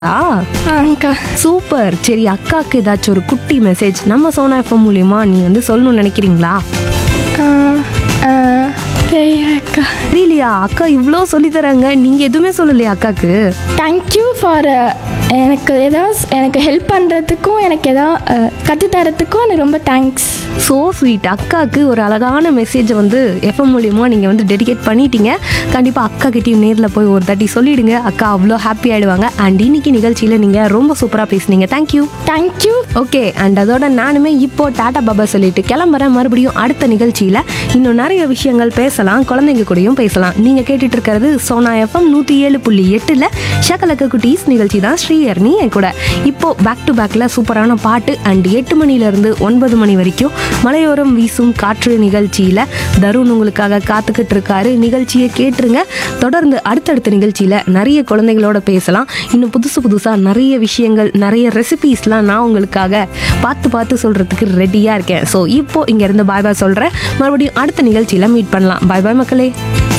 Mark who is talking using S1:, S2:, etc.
S1: ஆ
S2: அக்கா
S1: சூப்பர் சரி அக்காவுக்கு ஏதாச்சும் ஒரு குட்டி மெசேஜ் நம்ம சோனா எஃப்எம் மூலியமா நீ வந்து சொல்லணும்னு நினைக்கிறீங்களா
S2: தெரியலக்கா
S1: தெரியலையா அக்கா இவ்வளோ சொல்லி தராங்க நீங்க எதுவுமே சொல்லலையா அக்காக்கு
S2: தேங்க்யூ ஃபார் எனக்கு ஏதாவது எனக்கு ஹெல்ப் பண்ணுறதுக்கும் எனக்கு ஏதாவது கற்றுத்தரத்துக்கும் எனக்கு ரொம்ப தேங்க்ஸ்
S1: ஸோ ஸ்வீட் அக்காவுக்கு ஒரு அழகான மெசேஜை வந்து எஃப்எம் மூலியமா நீங்க வந்து டெடிகேட் பண்ணிட்டீங்க கண்டிப்பா அக்கா கிட்டயும் நேரில் போய் ஒரு தாட்டி சொல்லிடுங்க அக்கா அவ்வளோ ஹாப்பி ஆயிடுவாங்க அண்ட் இன்னைக்கு நிகழ்ச்சியில நீங்க ரொம்ப சூப்பரா பேசுனீங்க தேங்க்யூ
S2: தேங்க்யூ
S1: ஓகே அண்ட் அதோட நானுமே இப்போ டாடா பாபா சொல்லிட்டு கிளம்புறேன் மறுபடியும் அடுத்த நிகழ்ச்சியில இன்னும் நிறைய விஷயங்கள் பேசலாம் குழந்தைங்க கூடயும் பேசலாம் நீங்க கேட்டுட்டு இருக்கிறது சோனா எஃப்எம் நூத்தி ஏழு புள்ளி எட்டுல ஷகலக்க குட்டீஸ் நிகழ்ச்சி தான் ஸ்ரீஹர்னி என் கூட இப்போ பேக் டு பேக்ல சூப்பரான பாட்டு அண்ட் எட்டு மணில இருந்து ஒன்பது மணி வரைக்கும் மலையோரம் வீசும் காற்று நிகழ்ச்சியில தருண் உங்களுக்காக காத்துக்கிட்டு இருக்காரு நிகழ்ச்சியை கேட்டுருங்க தொடர்ந்து அடுத்தடுத்த நிகழ்ச்சியில நிறைய குழந்தைகளோட பேசலாம் இன்னும் புதுசு புதுசா நிறைய விஷயங்கள் நிறைய ரெசிபீஸ்லாம் நான் உங்களுக்காக பார்த்து பார்த்து சொல்றதுக்கு ரெடியா இருக்கேன் ஸோ இப்போ இங்க இருந்து பாய் பாய் சொல்றேன் மறுபடியும் அடுத்த நிகழ்ச்சியில மீட் பண்ணலாம் பாய் பாய் மக்களே